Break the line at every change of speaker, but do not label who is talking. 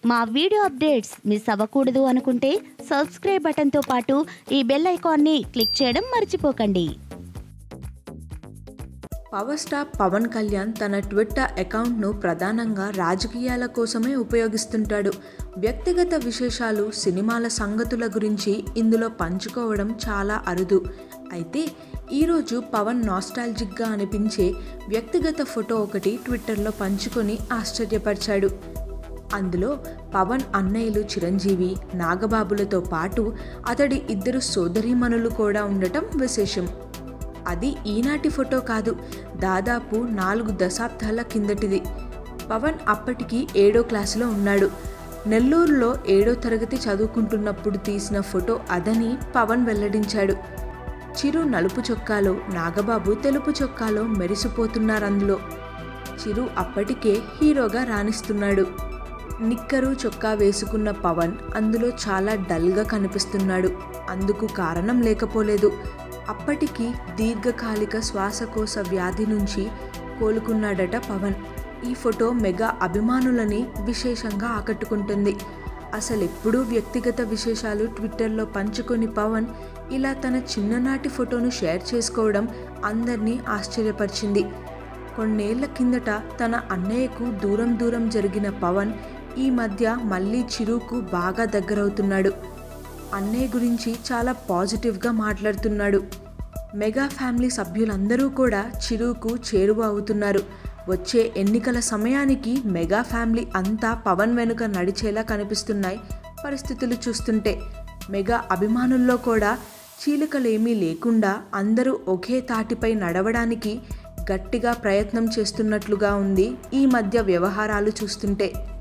మా video updates miss అవ్వకూడదు అనుకుంటే సబ్స్క్రైబ్ బటన్తో పాటు ఈ బెల్ ఐకాన్ని క్లిక్ చేయడం మర్చిపోకండి
పవర్ స్టార్ పవన్ కళ్యాణ్ తన ట్విట్టర్ అకౌంట్ను ప్రధానంగా రాజకీయాల కోసమే ఉపయోగిస్తుంటాడు వ్యక్తిగత విశేషాలు సినిమాల సంగతుల గురించి ఇందులో పంచుకోవడం చాలా అరుదు అయితే ఈరోజు పవన్ నాస్టాలజిక్గా అనిపించే వ్యక్తిగత ఫోటో ఒకటి ట్విట్టర్లో పంచుకొని ఆశ్చర్యపరిచాడు అందులో పవన్ అన్నయ్యలు చిరంజీవి నాగబాబులతో పాటు అతడి ఇద్దరు సోదరీమణులు కూడా ఉండటం విశేషం అది ఈనాటి ఫోటో కాదు దాదాపు నాలుగు దశాబ్దాల కిందటిది పవన్ అప్పటికి ఏడో క్లాసులో ఉన్నాడు నెల్లూరులో ఏడో తరగతి చదువుకుంటున్నప్పుడు తీసిన ఫోటో అదని పవన్ వెల్లడించాడు చిరు నలుపు చొక్కాలో నాగబాబు తెలుపు చొక్కాలో మెరిసిపోతున్నారందులో చిరు అప్పటికే హీరోగా రాణిస్తున్నాడు నిక్కరు చొక్కా వేసుకున్న పవన్ అందులో చాలా డల్గా కనిపిస్తున్నాడు అందుకు కారణం లేకపోలేదు అప్పటికి దీర్ఘకాలిక శ్వాసకోశ వ్యాధి నుంచి కోలుకున్నాడట పవన్ ఈ ఫోటో మెగా అభిమానులని విశేషంగా ఆకట్టుకుంటుంది అసలెప్పుడూ వ్యక్తిగత విశేషాలు ట్విట్టర్లో పంచుకొని పవన్ ఇలా తన చిన్ననాటి ఫోటోను షేర్ చేసుకోవడం అందరినీ ఆశ్చర్యపరిచింది కొన్నేళ్ల కిందట తన అన్నయ్యకు దూరం దూరం జరిగిన పవన్ ఈ మధ్య మళ్ళీ చిరుకు బాగా దగ్గరవుతున్నాడు అన్నయ్య గురించి చాలా పాజిటివ్గా మాట్లాడుతున్నాడు మెగా ఫ్యామిలీ సభ్యులందరూ కూడా చిరుకు చేరువ అవుతున్నారు వచ్చే ఎన్నికల సమయానికి మెగా ఫ్యామిలీ అంతా పవన్ వెనుక నడిచేలా కనిపిస్తున్నాయి పరిస్థితులు చూస్తుంటే మెగా అభిమానుల్లో కూడా చీలికలేమీ లేకుండా అందరూ ఒకే తాటిపై నడవడానికి గట్టిగా ప్రయత్నం చేస్తున్నట్లుగా ఉంది ఈ మధ్య వ్యవహారాలు చూస్తుంటే